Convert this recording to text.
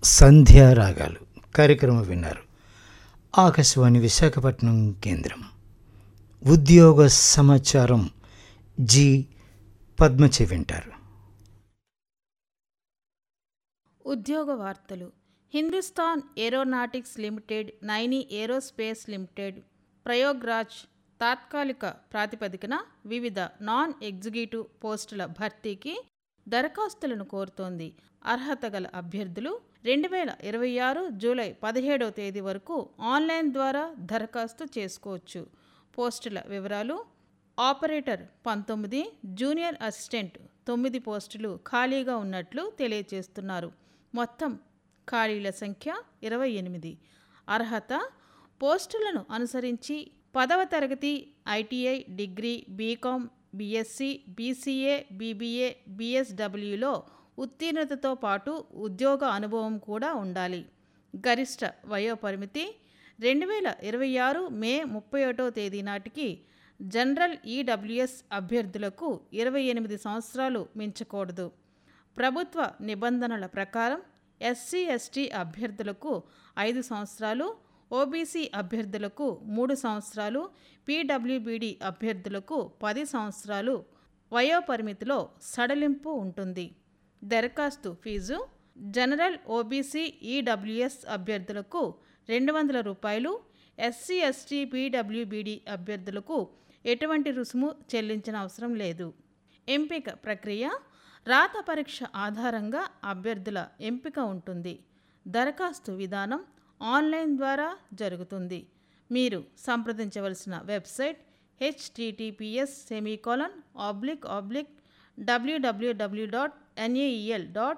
సంధ్యారాగాలు కార్యక్రమం విన్నారు ఆకాశవాణి విశాఖపట్నం కేంద్రం ఉద్యోగ సమాచారం జి పద్మచి వింటారు ఉద్యోగ వార్తలు Hindustan aeronautics limited Naini aerospace limited Prayagraj తాత్కాలిక ప్రాతిపదికన వివిధ నాన్ ఎగ్జిక్యూటివ్ పోస్టుల భర్తీకి దరఖాస్తులను కోరుతోంది అర్హత గల అభ్యర్థులు రెండు వేల ఇరవై ఆరు జూలై పదిహేడవ తేదీ వరకు ఆన్లైన్ ద్వారా దరఖాస్తు చేసుకోవచ్చు పోస్టుల వివరాలు ఆపరేటర్ పంతొమ్మిది జూనియర్ అసిస్టెంట్ తొమ్మిది పోస్టులు ఖాళీగా ఉన్నట్లు తెలియజేస్తున్నారు మొత్తం ఖాళీల సంఖ్య ఇరవై ఎనిమిది అర్హత పోస్టులను అనుసరించి పదవ తరగతి ITI degree BCom BSc BCA BBA బీఎస్డబ్ల్యూలో ఉత్తీర్ణతతో పాటు ఉద్యోగ అనుభవం కూడా ఉండాలి గరిష్ట వయోపరిమితి రెండు వేల ఇరవై ఆరు మే ముప్పై ఒకటో తేదీ నాటికి జనరల్ ఈడబ్ల్యూఎస్ అభ్యర్థులకు ఇరవై ఎనిమిది సంవత్సరాలు మించకూడదు ప్రభుత్వ నిబంధనల ప్రకారం ఎస్సీ ఎస్టీ అభ్యర్థులకు ఐదు సంవత్సరాలు ఓబీసీ అభ్యర్థులకు మూడు సంవత్సరాలు పీడబ్ల్యూబీడీ అభ్యర్థులకు పది సంవత్సరాలు వయోపరిమితిలో సడలింపు ఉంటుంది దరఖాస్తు ఫీజు జనరల్ ఓబీసీ ఈడబ్ల్యూఎస్ అభ్యర్థులకు రెండు వందల రూపాయలు ఎస్సీ ఎస్టీ పీడబ్ల్యూబీడీ అభ్యర్థులకు ఎటువంటి రుసుము చెల్లించిన అవసరం లేదు ఎంపిక ప్రక్రియ రాత పరీక్ష ఆధారంగా అభ్యర్థుల ఎంపిక ఉంటుంది దరఖాస్తు విధానం ఆన్లైన్ ద్వారా జరుగుతుంది మీరు సంప్రదించవలసిన website HTTPS semicolon oblique oblique WWW dot NAEL dot